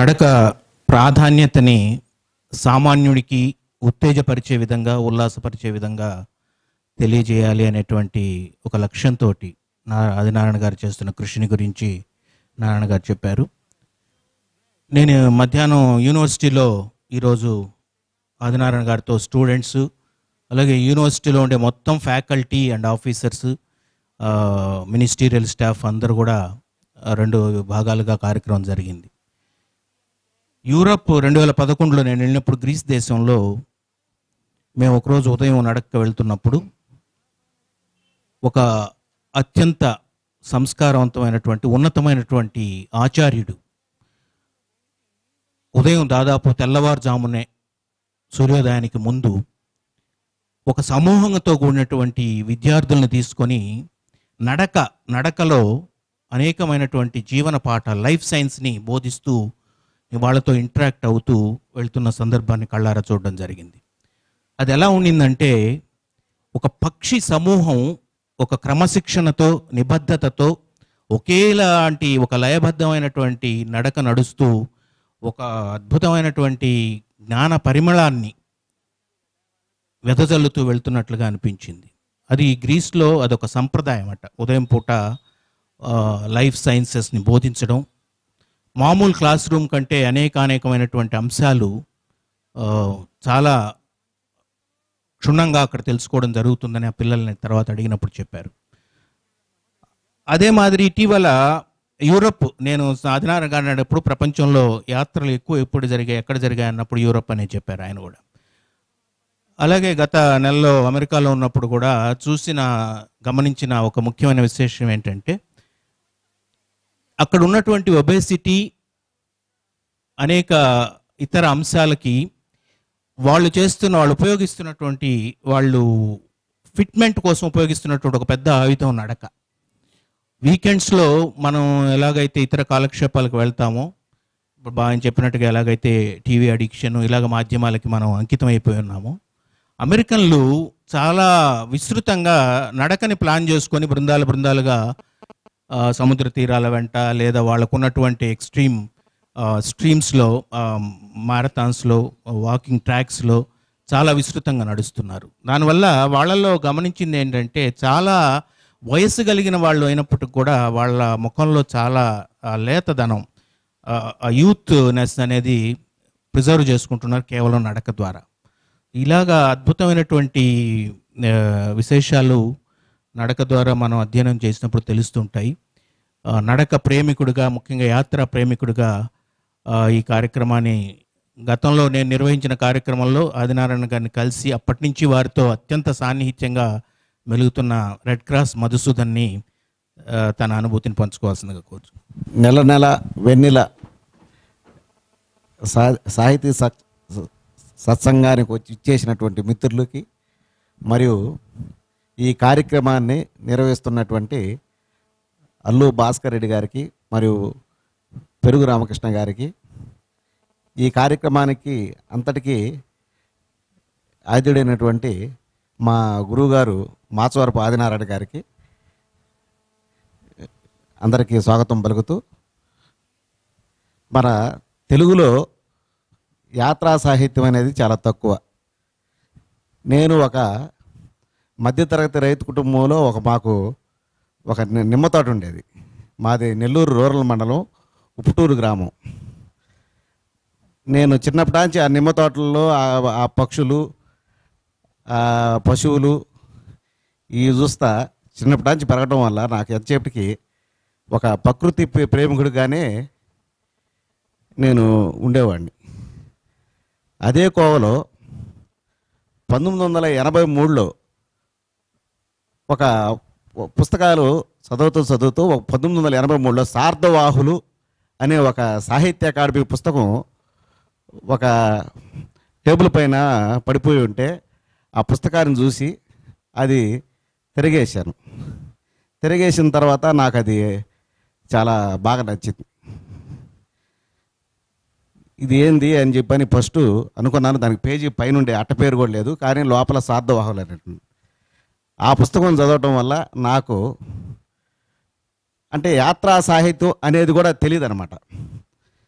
నడక ప్రాధాన్యతని సామాన్యుడికి ఉత్తేజపరిచే విధంగా ఉల్లాసపరిచే విధంగా తెలియజేయాలి అనేటువంటి ఒక లక్ష్యంతో నా ఆదినారాయణ గారు చేస్తున్న కృషిని గురించి నారాయణ గారు చెప్పారు నేను మధ్యాహ్నం యూనివర్సిటీలో ఈరోజు ఆదినారాయణ గారితో స్టూడెంట్స్ అలాగే యూనివర్సిటీలో ఉండే మొత్తం faculty and officers ministerial staff అందరూ కూడా ఆ, రెండు భాగాలుగా కార్యక్రమం జరిగింది యూరప్ రెండు వేల పదకొండులో నేను వెళ్ళినప్పుడు గ్రీస్ దేశంలో మేము ఒకరోజు ఉదయం నడక వెళ్తున్నప్పుడు ఒక అత్యంత సంస్కారవంతమైనటువంటి ఉన్నతమైనటువంటి ఆచార్యుడు ఉదయం దాదాపు తెల్లవారుజామునే సూర్యోదయానికి ముందు ఒక సమూహంతో కూడినటువంటి విద్యార్థులను తీసుకొని నడక నడకలో అనేకమైనటువంటి జీవన పాఠ లైఫ్ సైన్స్ని బోధిస్తూ వాళ్ళతో ఇంటరాక్ట్ అవుతూ వెళ్తున్న సందర్భాన్ని కళ్ళారా చూడడం జరిగింది అది ఎలా ఉండిందంటే ఒక పక్షి సమూహం ఒక క్రమశిక్షణతో నిబద్ధతతో ఒకేలాంటి ఒక లయబద్ధమైనటువంటి నడక నడుస్తూ ఒక అద్భుతమైనటువంటి జ్ఞాన పరిమళాన్ని వెదజల్లుతూ వెళ్తున్నట్లుగా అనిపించింది అది గ్రీస్లో అదొక సంప్రదాయం అట ఉదయం పూట ఆ, లైఫ్ సైన్సెస్ని బోధించడం మామూలు క్లాస్ రూమ్ కంటే అనేక అనేకమైనటువంటి అంశాలు ఆ, చాలా క్షుణ్ణంగా అక్కడ తెలుసుకోవడం జరుగుతుందని ఆ పిల్లల్ని తర్వాత అడిగినప్పుడు చెప్పారు అదే మాదిరి ఇటీవల యూరప్ నేను ఆదినారాయణ గారు అన్నప్పుడు ప్రపంచంలో యాత్రలు ఎక్కువ ఎప్పుడు జరిగాయి ఎక్కడ జరిగాయి అన్నప్పుడు యూరప్ అనే చెప్పారు ఆయన కూడా అలాగే గత నెలలో అమెరికాలో ఉన్నప్పుడు కూడా చూసిన గమనించిన ఒక ముఖ్యమైన విశేషం ఏంటంటే అక్కడ ఉన్నటువంటి ఒబేసిటీ అనేక ఇతర అంశాలకి వాళ్ళు చేస్తున్న వాళ్ళు ఉపయోగిస్తున్నటువంటి వాళ్ళు ఫిట్మెంట్ కోసం ఉపయోగిస్తున్నటువంటి ఒక పెద్ద ఆయుధం నడక వీకెండ్స్లో మనం ఎలాగైతే ఇతర కాలక్షేపాలకు వెళ్తామో ఇప్పుడు బాగా ఆయన చెప్పినట్టుగా ఎలాగైతే టీవీ అడిక్షన్ ఇలాగ మాధ్యమాలకి మనం అంకితం అయిపోయి ఉన్నామో అమెరికన్లు చాలా విస్తృతంగా నడకని ప్లాన్ చేసుకొని బృందాలు బృందాలుగా ఆ, సముద్ర తీరాల వెంట లేదా వాళ్ళకున్నటువంటి ఎక్స్ట్రీమ్ స్ట్రీమ్స్లో మారథాన్స్లో వాకింగ్ ట్రాక్స్లో చాలా విస్తృతంగా నడుస్తున్నారు దానివల్ల వాళ్ళల్లో గమనించింది ఏంటంటే చాలా వయస్సు కలిగిన వాళ్ళు అయినప్పటికి కూడా వాళ్ళ ముఖంలో చాలా ఆ, లేతదనం ఆ యూత్నెస్ అనేది ప్రిజర్వ్ చేసుకుంటున్నారు కేవలం నడక ద్వారా ఇలాగా అద్భుతమైనటువంటి ఆ, విశేషాలు నడక ద్వారా మనం అధ్యయనం చేసినప్పుడు తెలుస్తుంటాయి ఆ, నడక ప్రేమికుడిగా ముఖ్యంగా యాత్ర ప్రేమికుడిగా ఆ, ఈ కార్యక్రమాన్ని గతంలో నేను నిర్వహించిన కార్యక్రమంలో ఆదినారాయణ గారిని కలిసి అప్పటి నుంచి వారితో అత్యంత సాన్నిహిత్యంగా మెలుగుతున్న రెడ్ క్రాస్ మధుసూదన్ని ఆ, తన అనుభూతిని పంచుకోవాల్సిందిగా కోరు నెల నెల వెన్నెల సా సాహితీ సత్ సత్సంగానికి వచ్చి ఇచ్చేసినటువంటి మిత్రులకి మరియు ఈ కార్యక్రమాన్ని నిర్వహిస్తున్నటువంటి అల్లు భాస్కర్ రెడ్డి గారికి మరియు పెరుగు రామకృష్ణ గారికి ఈ కార్యక్రమానికి అంతటికీ ఆద్యుడైనటువంటి మా గురువుగారు మాచవరపు ఆదినారాయణ గారికి అందరికీ స్వాగతం పలుకుతూ మన తెలుగులో యాత్రా సాహిత్యం అనేది చాలా తక్కువ నేను ఒక మధ్యతరగతి రైతు కుటుంబంలో ఒక మాకు ఒక ని- నిమ్మ తోట ఉండేది మాది నెల్లూరు రూరల్ మండలం ఉప్పుటూరు గ్రామం నేను చిన్నప్పటి ఆ నిమ్మ తోటల్లో ఆ- ఆ పక్షులు ఆ పశువులు ఇవి చూస్తా చిన్నప్పటి నుంచి పెరగడం వల్ల నాకు ఎంతసేపటికి ఒక ప్రకృతి ప్రే- ప్రేమికుడిగానే నేను ఉండేవాడిని అదే కోవలో పంతొమ్మిది వందల ఎనభై మూడులో ఒక పుస్తకాలు చదువుతూ చదువుతూ ఒక పంతొమ్మిది వందల ఎనభై మూడులో సార్ధవాహులు అనే ఒక సాహిత్య అకాడమీ పుస్తకం ఒక టేబుల్ పైన పడిపోయి ఉంటే ఆ పుస్తకాన్ని చూసి అది తిరిగేశాను తిరిగేసిన తర్వాత నాకు అది చాలా బాగా నచ్చింది ఇది ఏంది అని చెప్పని ఫస్ట్ అనుకున్నాను దానికి పేజీ పైనుండే అట్ట పేరు కూడా లేదు కానీ లోపల సార్థవాహులు అనేటువంటి ఆ పుస్తకం చదవటం వల్ల నాకు అంటే యాత్రా సాహిత్యం అనేది కూడా తెలియదు అనమాట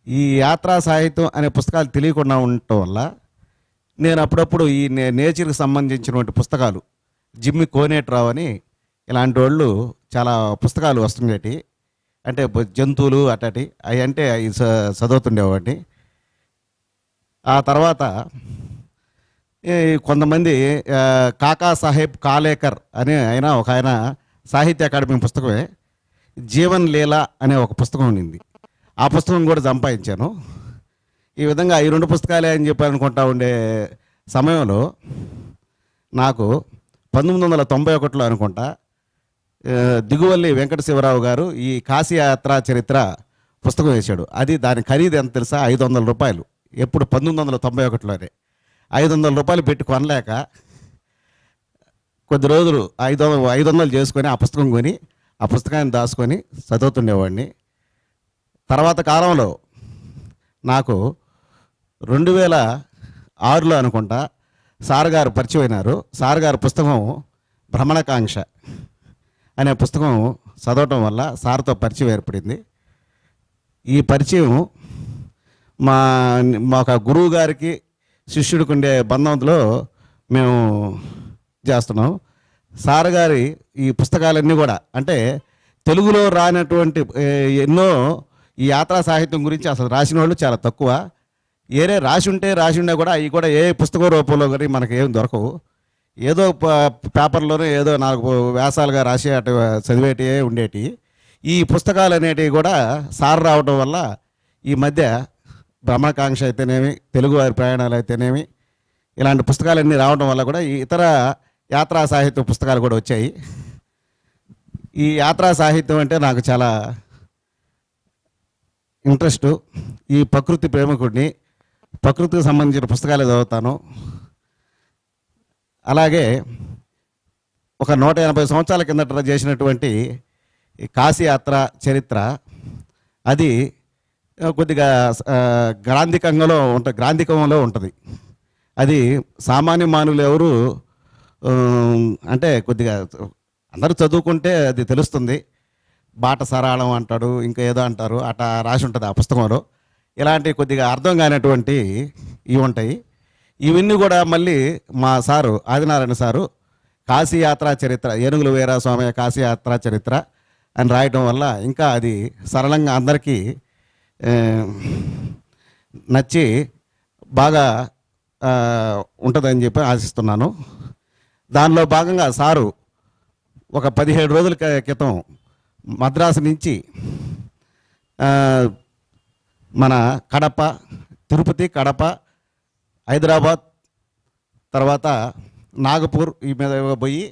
ఈ యాత్రా సాహిత్యం అనే పుస్తకాలు తెలియకుండా ఉండటం వల్ల నేను అప్పుడప్పుడు ఈ నే నేచర్కి సంబంధించినటువంటి పుస్తకాలు జిమ్మి కోనేట్రావు అని ఇలాంటి వాళ్ళు చాలా పుస్తకాలు వస్తుండేటి అంటే బ- జంతువులు అటటి అవి అంటే అవి చ- చదువుతుండేవాడిని ఆ తర్వాత ఈ కొంతమంది ఆ, కాకా సాహెబ్ కాలేకర్ అనే ఆయన ఒక ఆయన సాహిత్య అకాడమీ పుస్తకమే జీవన్ లీల అనే ఒక పుస్తకం ఉండింది ఆ పుస్తకం కూడా సంపాదించాను ఈ విధంగా ఈ రెండు పుస్తకాలే అని చెప్పి అనుకుంటా ఉండే సమయంలో నాకు పంతొమ్మిది వందల తొంభై ఒకటిలో అనుకుంటా ఆ, దిగువల్లి వెంకట శివరావు గారు ఈ కాశీయాత్ర చరిత్ర పుస్తకం వేశాడు అది దాని ఖరీదు ఎంత తెలుసా ఐదు వందల రూపాయలు ఎప్పుడు పంతొమ్మిది వందల తొంభై ఒకటిలోనే ఐదు వందల రూపాయలు పెట్టి కొనలేక కొద్ది రోజులు ఐదు వందలు ఐదు వందలు చేసుకొని ఆ పుస్తకం కొని ఆ పుస్తకాన్ని దాచుకొని చదువుతుండేవాడిని తర్వాత కాలంలో నాకు రెండు వేల ఆరులో అనుకుంటా సార్ గారు పరిచయం అయినారు సార్ గారు పుస్తకం భ్రమణకాంక్ష అనే పుస్తకం చదవటం వల్ల సార్తో పరిచయం ఏర్పడింది ఈ పరిచయం మా మా ఒక గురువు గారికి శిష్యుడికి ఉండే బంధంలో మేము చేస్తున్నాం సార్ గారి ఈ పుస్తకాలన్నీ కూడా అంటే తెలుగులో రానటువంటి ఏ, ఎన్నో ఈ యాత్రా సాహిత్యం గురించి అసలు రాసిన వాళ్ళు చాలా తక్కువ ఏరే రాసి ఉంటే రాసి ఉన్నా కూడా అవి కూడా ఏ పుస్తకం రూపంలో కానీ మనకి ఏం దొరకవు ఏదో ప- పేపర్లోనే ఏదో నాలుగు వ్యాసాలుగా రాసి అటు చదివేటి ఉండేటి ఈ పుస్తకాలు అనేటివి కూడా సార్ రావడం వల్ల ఈ మధ్య బ్రహ్మకాంక్ష అయితేనేమి తెలుగు వారి ప్రయాణాలు అయితేనేమి ఇలాంటి పుస్తకాలన్నీ రావడం వల్ల కూడా ఈ ఇతర యాత్రా సాహిత్య పుస్తకాలు కూడా వచ్చాయి ఈ యాత్రా సాహిత్యం అంటే నాకు చాలా ఇంట్రెస్ట్ ఈ ప్రకృతి ప్రేమికుడిని ప్రకృతికి సంబంధించిన పుస్తకాలు చదువుతాను అలాగే ఒక నూట ఎనభై సంవత్సరాల కిందట చేసినటువంటి ఈ కాశీ యాత్ర చరిత్ర అది ఆ, కొద్దిగా ఆ, గ్రాంధికంలో ఉంటుంది గ్రాంధికంలో ఉంటుంది అది సామాన్య మానవులు ఎవరు ఆ, అంటే కొద్దిగా అందరూ చదువుకుంటే అది తెలుస్తుంది బాట సరాళం అంటాడు ఇంకా ఏదో అంటారు అట రాసి ఉంటుంది ఆ పుస్తకంలో ఇలాంటి కొద్దిగా అర్థం కానటువంటి ఇవి ఉంటాయి ఇవన్నీ కూడా మళ్ళీ మా సారు ఆదినారాయణ సారు కాశీ యాత్రా చరిత్ర ఏనుగుల వీరా స్వామి కాశీ యాత్రా చరిత్ర అని రాయటం వల్ల ఇంకా అది సరళంగా అందరికీ ఆ, నచ్చి బాగా ఆ, ఉంటుందని చెప్పి ఆశిస్తున్నాను దానిలో భాగంగా సారు ఒక పదిహేడు రోజుల క- క్రితం మద్రాసు నుంచి ఆ, మన కడప తిరుపతి కడప హైదరాబాద్ తర్వాత నాగపూర్ ఈ మీద పోయి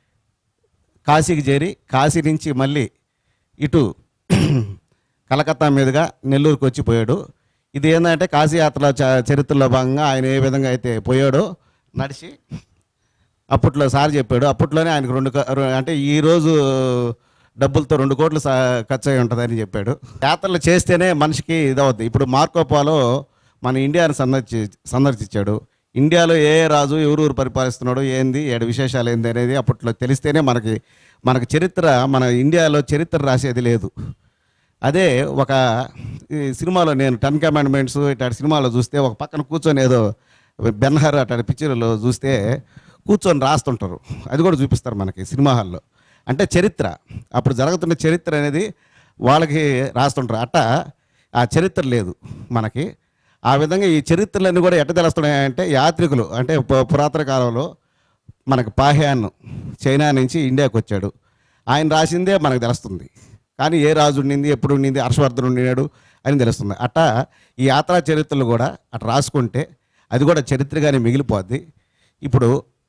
కాశీకి చేరి కాశీ నుంచి మళ్ళీ ఇటు కలకత్తా మీదుగా నెల్లూరుకి వచ్చి పోయాడు ఇది ఏంటంటే కాశీయాత్ర చ- చరిత్రలో భాగంగా ఆయన ఏ విధంగా అయితే పోయాడో నడిచి అప్పట్లో సార్ చెప్పాడు అప్పట్లోనే ఆయనకు రెండు క- రె- అంటే ఈ రోజు డబ్బులతో రెండు కోట్లు సా- ఖర్చు అయి ఉంటుందని చెప్పాడు యాత్రలు చేస్తేనే మనిషికి ఇదవుద్ది ఇప్పుడు మార్కోపాలో మన ఇండియాని సందర్శి సందర్శించాడు ఇండియాలో ఏ ఏ రాజు ఎవరూరు పరిపాలిస్తున్నాడు ఏంది ఏడు విశేషాలు ఏంది అనేది అప్పట్లో తెలిస్తేనే మనకి మనకి చరిత్ర మన ఇండియాలో చరిత్ర రాసేది లేదు అదే ఒక ఈ సినిమాలో నేను టెన్ కమాండ్మెంట్స్ ఇట్లాంటి సినిమాలో చూస్తే ఒక పక్కన కూర్చొని ఏదో బెన్హర్ అట్లాంటి పిక్చర్లో చూస్తే కూర్చొని రాస్తుంటారు అది కూడా చూపిస్తారు మనకి సినిమా హాల్లో అంటే చరిత్ర అప్పుడు జరుగుతున్న చరిత్ర అనేది వాళ్ళకి రాస్తుంటారు అట్ట ఆ చరిత్ర లేదు మనకి ఆ విధంగా ఈ చరిత్రలన్నీ కూడా ఎట్ట తెలుస్తున్నాయంటే యాత్రికులు అంటే పు- పురాతన కాలంలో మనకు పాహ్యాన్ చైనా నుంచి ఇండియాకి వచ్చాడు ఆయన రాసిందే మనకు తెలుస్తుంది కానీ ఏ రాజు ఉండింది ఎప్పుడు ఉండింది హర్షవర్ధన్ ఉండినాడు అని తెలుస్తుంది అట్ట ఈ యాత్రా చరిత్రలు కూడా అట్లా రాసుకుంటే అది కూడా చరిత్రగానే మిగిలిపోద్ది ఇప్పుడు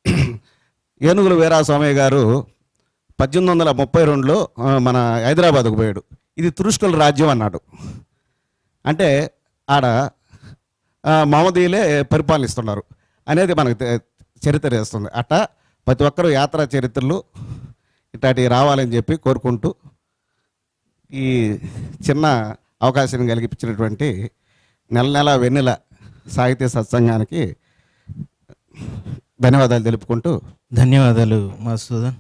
ఏనుగుల వీరాస్వామి గారు పద్దెనిమిది వందల ముప్పై రెండులో ఆ, మన హైదరాబాద్కు పోయాడు ఇది తురుష్కుల రాజ్యం అన్నాడు అంటే ఆడ ఆ, మహమ్మదీయులే పరిపాలిస్తున్నారు అనేది మనకు తె- చరిత్ర వేస్తుంది అట్ట ప్రతి ఒక్కరూ యాత్రా చరిత్రలు ఇట్లాంటివి రావాలని చెప్పి కోరుకుంటూ ఈ చిన్న అవకాశం కలిగించినటువంటి నెల నెల వెన్నెల సాహిత్య సత్సంగానికి ధన్యవాదాలు తెలుపుకుంటూ ధన్యవాదాలు మధుసూదన్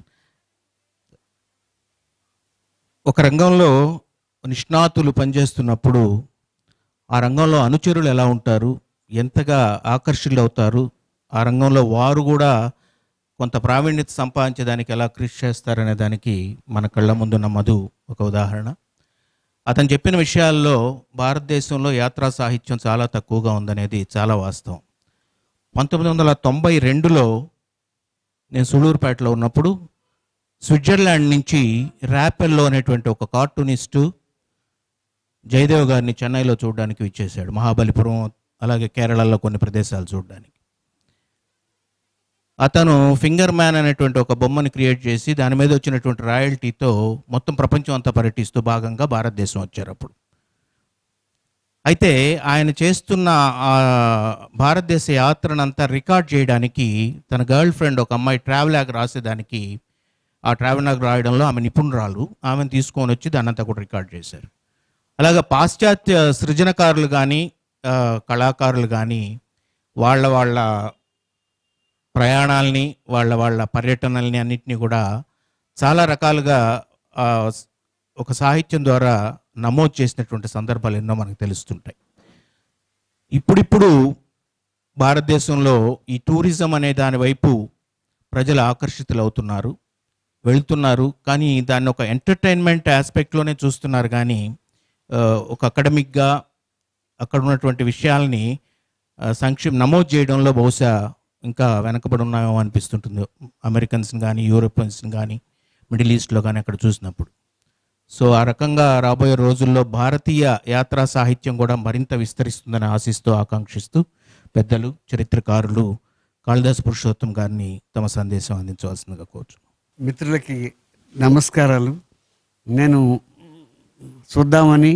ఒక రంగంలో నిష్ణాతులు పనిచేస్తున్నప్పుడు ఆ రంగంలో అనుచరులు ఎలా ఉంటారు ఎంతగా ఆకర్షితులు అవుతారు ఆ రంగంలో వారు కూడా కొంత ప్రావీణ్యత సంపాదించడానికి ఎలా కృషి చేస్తారనే దానికి మన కళ్ళ ముందున్న మధు ఒక ఉదాహరణ అతను చెప్పిన విషయాల్లో భారతదేశంలో యాత్రా సాహిత్యం చాలా తక్కువగా ఉందనేది చాలా వాస్తవం పంతొమ్మిది వందల తొంభై రెండులో నేను సుళూరుపేటలో ఉన్నప్పుడు స్విట్జర్లాండ్ నుంచి ర్యాపెల్లో అనేటువంటి ఒక కార్టూనిస్టు జయదేవ్ గారిని చెన్నైలో చూడడానికి విచ్చేశాడు మహాబలిపురం అలాగే కేరళలో కొన్ని ప్రదేశాలు చూడడానికి అతను ఫింగర్ మ్యాన్ అనేటువంటి ఒక బొమ్మని క్రియేట్ చేసి దాని మీద వచ్చినటువంటి రాయల్టీతో మొత్తం ప్రపంచం అంతా పర్యటిస్తూ భాగంగా భారతదేశం వచ్చారు అప్పుడు అయితే ఆయన చేస్తున్న ఆ భారతదేశ యాత్రనంతా రికార్డ్ చేయడానికి తన గర్ల్ ఫ్రెండ్ ఒక అమ్మాయి ట్రావెల్ యాగ్ రాసేదానికి ఆ ట్రావెల్ యాగ్ రాయడంలో ఆమె నిపుణురాలు ఆమెను తీసుకొని వచ్చి దాన్ని అంతా కూడా రికార్డ్ చేశారు అలాగే పాశ్చాత్య సృజనకారులు కానీ కళాకారులు కానీ వాళ్ళ వాళ్ళ ప్రయాణాలని వాళ్ళ వాళ్ళ పర్యటనల్ని అన్నిటినీ కూడా చాలా రకాలుగా ఆ, స్- ఒక సాహిత్యం ద్వారా నమోదు చేసినటువంటి సందర్భాలు ఎన్నో మనకు తెలుస్తుంటాయి ఇప్పుడిప్పుడు భారతదేశంలో ఈ టూరిజం అనే దాని వైపు ప్రజలు ఆకర్షితులు అవుతున్నారు వెళ్తున్నారు కానీ దాన్ని ఒక ఎంటర్టైన్మెంట్ ఆస్పెక్ట్లోనే చూస్తున్నారు కానీ ఆ, ఒక అకాడమిక్గా అక్కడ ఉన్నటువంటి విషయాల్ని ఆ, సంక్షిప్ నమోదు చేయడంలో బహుశా ఇంకా వెనకబడి ఉన్నామేమో అనిపిస్తుంటుంది అమెరికన్స్ని కానీ యూరోపియన్స్ని కానీ మిడిల్ ఈస్ట్లో కానీ అక్కడ చూసినప్పుడు సో ఆ రకంగా రాబోయే రోజుల్లో భారతీయ యాత్రా సాహిత్యం కూడా మరింత విస్తరిస్తుందని ఆశిస్తూ ఆకాంక్షిస్తూ పెద్దలు చరిత్రకారులు కాళిదాస్ పురుషోత్తం గారిని తమ సందేశం అందించవలసిందిగా కోరుచు మిత్రులకి నమస్కారాలు నేను చూద్దామని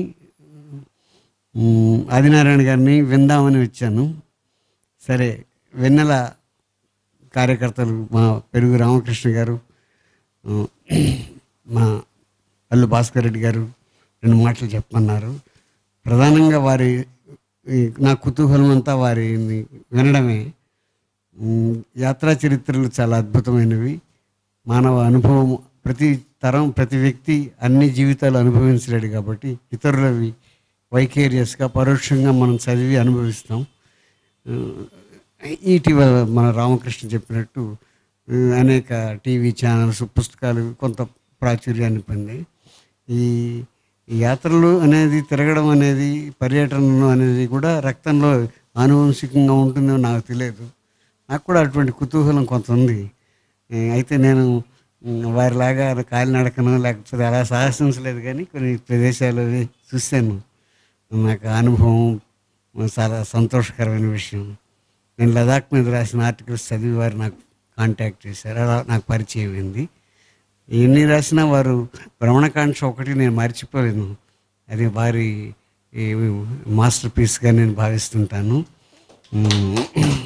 మ్, ఆదినారాయణ గారిని విందామని వచ్చాను సరే వెన్నెల కార్యకర్తలు మా పెరుగు రామకృష్ణ గారు ఆ, మా అల్లు భాస్కర్ రెడ్డి గారు రెండు మాటలు చెప్పమన్నారు ప్రధానంగా వారి ఈ నా కుతూహలం అంతా వారిని వినడమే మ్, యాత్రా చరిత్రలు చాలా అద్భుతమైనవి మానవ అనుభవం ప్రతి తరం ప్రతి వ్యక్తి అన్ని జీవితాలు అనుభవించలేడు కాబట్టి ఇతరులవి వైకేరియస్గా పరోక్షంగా మనం చదివి అనుభవిస్తాం ఆ, ఇటీవల మన రామకృష్ణ చెప్పినట్టు ఆ, అనేక టీవీ ఛానల్స్ పుస్తకాలు కొంత ప్రాచుర్యాన్ని పొందాయి ఈ ఈ యాత్రలు అనేది తిరగడం అనేది పర్యటనలు అనేది కూడా రక్తంలో ఆనువంశికంగా ఉంటుందో నాకు తెలియదు నాకు కూడా అటువంటి కుతూహలం కొంత ఉంది ఏ, అయితే నేను ఉమ్, వారిలాగా కాలినడకను లేకపోతే అలా సాహసించలేదు కానీ కొన్ని ప్రదేశాలు అవి చూశాను నాకు ఆ అనుభవం చాలా సంతోషకరమైన విషయం నేను లదాఖ్ మీద రాసిన ఆర్టికల్స్ చదివి వారు నాకు కాంటాక్ట్ చేశారు అలా నాకు పరిచయం అయింది ఎన్ని రాసినా వారు భ్రమణకాంక్ష ఒకటి నేను మర్చిపోలేను అది వారి ఈ మాస్టర్ పీస్గా నేను భావిస్తుంటాను ఉమ్,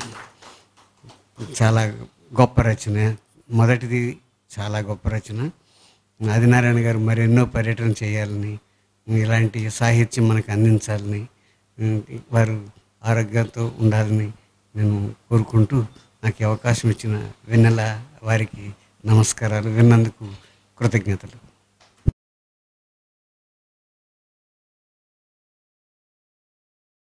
చాలా గొప్ప రచన మొదటిది చాలా గొప్ప రచన ఆదినారాయణ గారు మరెన్నో పర్యటన చేయాలని ఇలాంటి సాహిత్యం మనకు అందించాలని ఉమ్, వారు ఆరోగ్యంతో ఉండాలని నేను కోరుకుంటూ నాకు ఈ అవకాశం ఇచ్చిన వెన్నెల వారికి నమస్కారాలు విన్నందుకు కృతజ్ఞతలు